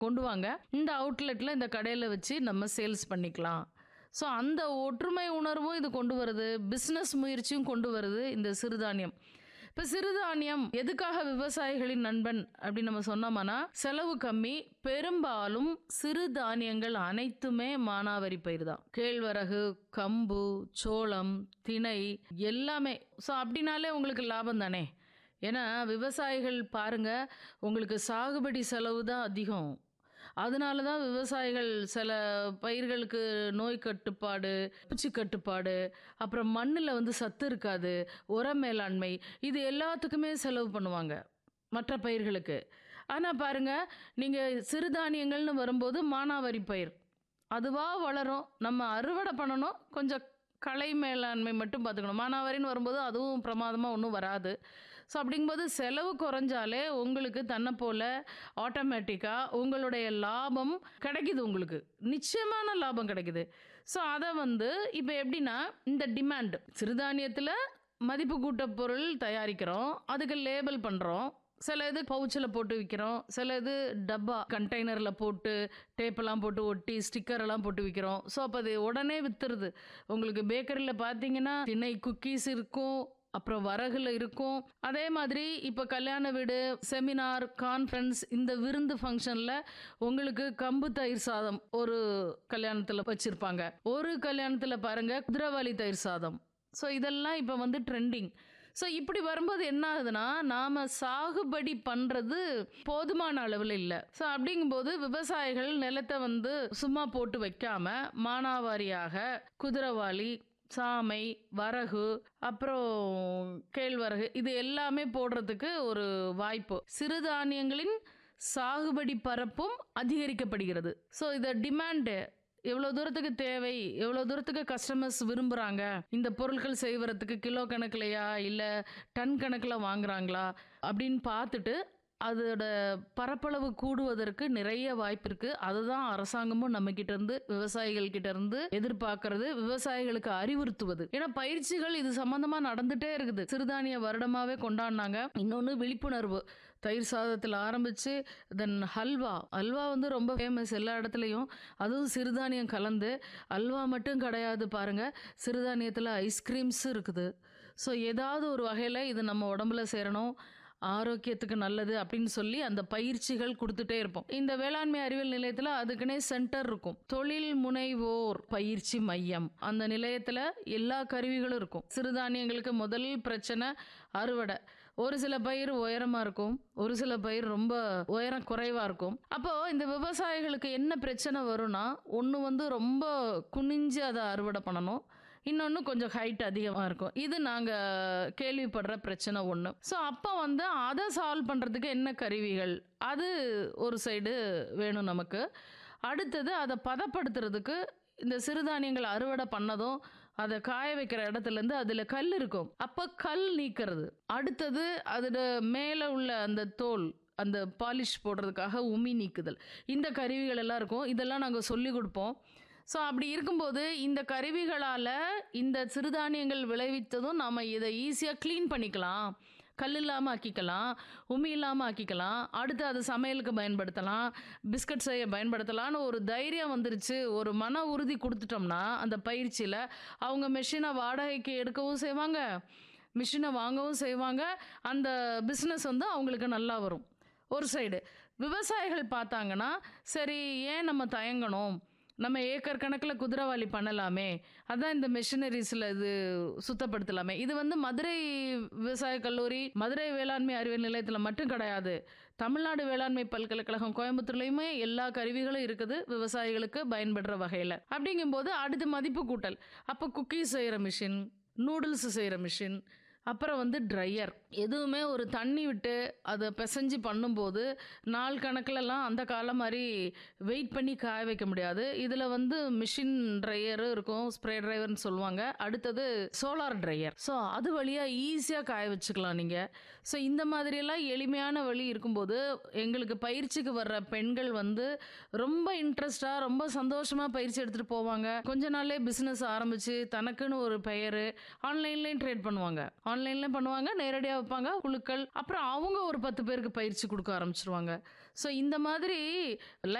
கொண்டு வாங்க இந்த அவுட்லெட்டில் இந்த கடையில் வச்சு நம்ம சேல்ஸ் பண்ணிக்கலாம் ஸோ அந்த ஒற்றுமை உணர்வும் இது கொண்டு வருது பிஸ்னஸ் முயற்சியும் கொண்டு வருது இந்த சிறுதானியம் இப்போ சிறுதானியம் எதுக்காக விவசாயிகளின் நண்பன் அப்படின்னு நம்ம சொன்னோம்னா செலவு கம்மி பெரும்பாலும் சிறுதானியங்கள் அனைத்துமே மானாவாரி பயிர் தான் கேழ்வரகு கம்பு சோளம் திணை எல்லாமே ஸோ அப்படின்னாலே உங்களுக்கு லாபம் தானே ஏன்னா விவசாயிகள் பாருங்க உங்களுக்கு சாகுபடி செலவு தான் அதிகம் அதனால தான் விவசாயிகள் சில பயிர்களுக்கு நோய் கட்டுப்பாடு பூச்சி கட்டுப்பாடு அப்புறம் மண்ணில் வந்து சத்து இருக்காது உர மேலாண்மை இது எல்லாத்துக்குமே செலவு பண்ணுவாங்க மற்ற பயிர்களுக்கு ஆனால் பாருங்கள் நீங்கள் சிறுதானியங்கள்னு வரும்போது மானாவாரி பயிர் அதுவாக வளரும் நம்ம அறுவடை பண்ணணும் கொஞ்சம் கலை மேலாண்மை மட்டும் பார்த்துக்கணும் மானாவாரின்னு வரும்போது அதுவும் பிரமாதமாக ஒன்றும் வராது ஸோ அப்படிங்கும்போது செலவு குறைஞ்சாலே உங்களுக்கு தன்னை போல் ஆட்டோமேட்டிக்காக உங்களுடைய லாபம் கிடைக்குது உங்களுக்கு நிச்சயமான லாபம் கிடைக்குது ஸோ அதை வந்து இப்போ எப்படின்னா இந்த டிமாண்ட் சிறுதானியத்தில் மதிப்பு கூட்ட பொருள் தயாரிக்கிறோம் அதுக்கு லேபிள் பண்ணுறோம் சில இது பவுச்சில் போட்டு விற்கிறோம் சில இது டப்பா கண்டெய்னரில் போட்டு டேப்பெல்லாம் போட்டு ஒட்டி ஸ்டிக்கர் எல்லாம் போட்டு விற்கிறோம் ஸோ அப்போ அது உடனே வித்துருது உங்களுக்கு பேக்கரியில் பார்த்தீங்கன்னா திணை குக்கீஸ் இருக்கும் அப்புறம் வரகுல இருக்கும் அதே மாதிரி இப்போ கல்யாண வீடு செமினார் கான்ஃபரன்ஸ் இந்த விருந்து ஃபங்க்ஷனில் உங்களுக்கு கம்பு தயிர் சாதம் ஒரு கல்யாணத்தில் வச்சுருப்பாங்க ஒரு கல்யாணத்தில் பாருங்கள் குதிரவாளி தயிர் சாதம் ஸோ இதெல்லாம் இப்போ வந்து ட்ரெண்டிங் ஸோ இப்படி வரும்போது என்ன ஆகுதுன்னா நாம் சாகுபடி பண்ணுறது போதுமான அளவில் இல்லை ஸோ அப்படிங்கும்போது விவசாயிகள் நிலத்தை வந்து சும்மா போட்டு வைக்காம மானாவாரியாக குதிரவாளி சாமை வரகு அப்புறம் கேழ்வரகு இது எல்லாமே போடுறதுக்கு ஒரு வாய்ப்பு சிறுதானியங்களின் சாகுபடி பரப்பும் அதிகரிக்கப்படுகிறது ஸோ இதை டிமாண்டு எவ்வளோ தூரத்துக்கு தேவை எவ்வளோ தூரத்துக்கு கஸ்டமர்ஸ் விரும்புகிறாங்க இந்த பொருட்கள் செய்வறதுக்கு கிலோ கணக்குலையா இல்லை டன் கணக்கில் வாங்குறாங்களா அப்படின்னு பார்த்துட்டு அதோட பரப்பளவு கூடுவதற்கு நிறைய வாய்ப்பு இருக்கு அதுதான் அரசாங்கமும் நம்ம கிட்ட இருந்து விவசாயிகள் கிட்ட இருந்து எதிர்பார்க்கறது விவசாயிகளுக்கு அறிவுறுத்துவது ஏன்னா பயிற்சிகள் இது சம்பந்தமா நடந்துட்டே இருக்குது சிறுதானிய வருடமாவே கொண்டாடினாங்க இன்னொன்று விழிப்புணர்வு தயிர் சாதத்தில் ஆரம்பிச்சு தென் ஹல்வா ஹல்வா வந்து ரொம்ப ஃபேமஸ் எல்லா இடத்துலையும் அதுவும் சிறுதானியம் கலந்து அல்வா மட்டும் கிடையாது பாருங்க சிறுதானியத்தில் ஐஸ்கிரீம்ஸ் இருக்குது ஸோ ஏதாவது ஒரு வகையில் இது நம்ம உடம்புல சேரணும் ஆரோக்கியத்துக்கு நல்லது அப்படின்னு சொல்லி அந்த பயிற்சிகள் கொடுத்துட்டே இருப்போம் இந்த வேளாண்மை அறிவியல் நிலையத்தில் அதுக்குன்னே சென்டர் இருக்கும் தொழில் முனைவோர் பயிற்சி மையம் அந்த நிலையத்தில் எல்லா கருவிகளும் இருக்கும் சிறுதானியங்களுக்கு முதல் பிரச்சனை அறுவடை ஒரு சில பயிர் உயரமாக இருக்கும் ஒரு சில பயிர் ரொம்ப உயரம் குறைவாக இருக்கும் அப்போது இந்த விவசாயிகளுக்கு என்ன பிரச்சனை வரும்னா ஒன்று வந்து ரொம்ப குனிஞ்சு அதை அறுவடை பண்ணணும் இன்னொன்று கொஞ்சம் ஹைட் அதிகமாக இருக்கும் இது நாங்கள் கேள்விப்படுற பிரச்சனை ஒன்று ஸோ அப்போ வந்து அதை சால்வ் பண்ணுறதுக்கு என்ன கருவிகள் அது ஒரு சைடு வேணும் நமக்கு அடுத்தது அதை பதப்படுத்துறதுக்கு இந்த சிறுதானியங்கள் அறுவடை பண்ணதும் அதை காய வைக்கிற இடத்துலேருந்து அதில் கல் இருக்கும் அப்போ கல் நீக்கிறது அடுத்தது அதோட மேலே உள்ள அந்த தோல் அந்த பாலிஷ் போடுறதுக்காக உமி நீக்குதல் இந்த கருவிகள் எல்லாம் இருக்கும் இதெல்லாம் நாங்கள் சொல்லி கொடுப்போம் ஸோ அப்படி இருக்கும்போது இந்த கருவிகளால் இந்த சிறுதானியங்கள் விளைவித்ததும் நாம் இதை ஈஸியாக க்ளீன் பண்ணிக்கலாம் கல் இல்லாமல் ஆக்கிக்கலாம் உமி இல்லாமல் ஆக்கிக்கலாம் அடுத்து அதை சமையலுக்கு பயன்படுத்தலாம் பிஸ்கட் செய்ய பயன்படுத்தலாம்னு ஒரு தைரியம் வந்துருச்சு ஒரு மன உறுதி கொடுத்துட்டோம்னா அந்த பயிற்சியில் அவங்க மெஷினை வாடகைக்கு எடுக்கவும் செய்வாங்க மிஷினை வாங்கவும் செய்வாங்க அந்த பிஸ்னஸ் வந்து அவங்களுக்கு நல்லா வரும் ஒரு சைடு விவசாயிகள் பார்த்தாங்கன்னா சரி ஏன் நம்ம தயங்கணும் நம்ம ஏக்கர் கணக்கில் குதிரவாளி பண்ணலாமே அதான் இந்த மெஷினரிஸில் இது சுத்தப்படுத்தலாமே இது வந்து மதுரை விவசாய கல்லூரி மதுரை வேளாண்மை அறிவியல் நிலையத்தில் மட்டும் கிடையாது தமிழ்நாடு வேளாண்மை பல்கலைக்கழகம் கோயம்புத்தூர்லேயுமே எல்லா கருவிகளும் இருக்குது விவசாயிகளுக்கு பயன்படுற வகையில் அப்படிங்கும்போது அடுத்து மதிப்பு கூட்டல் அப்போ குக்கீஸ் செய்கிற மிஷின் நூடுல்ஸ் செய்கிற மிஷின் அப்புறம் வந்து ட்ரையர் எதுவுமே ஒரு தண்ணி விட்டு அதை பிசைஞ்சு பண்ணும்போது நாள் கணக்கிலலாம் அந்த காலம் மாதிரி வெயிட் பண்ணி காய வைக்க முடியாது இதில் வந்து மிஷின் ட்ரையரும் இருக்கும் ஸ்ப்ரே ட்ரைவர்னு சொல்லுவாங்க அடுத்தது சோலார் ட்ரையர் ஸோ அது வழியாக ஈஸியாக காய வச்சுக்கலாம் நீங்கள் ஸோ இந்த மாதிரியெல்லாம் எளிமையான வழி இருக்கும்போது எங்களுக்கு பயிற்சிக்கு வர்ற பெண்கள் வந்து ரொம்ப இன்ட்ரெஸ்டாக ரொம்ப சந்தோஷமாக பயிற்சி எடுத்துகிட்டு போவாங்க கொஞ்ச நாள்லே பிஸ்னஸ் ஆரம்பித்து தனக்குன்னு ஒரு பெயர் ஆன்லைன்லேயும் ட்ரேட் பண்ணுவாங்க ஆன்லைன்லேயும் பண்ணுவாங்க நேரடியாக வைப்பாங்க குழுக்கள் அப்புறம் அவங்க ஒரு பத்து பேருக்கு பயிற்சி கொடுக்க ஆரம்பிச்சிருவாங்க ஸோ இந்த மாதிரி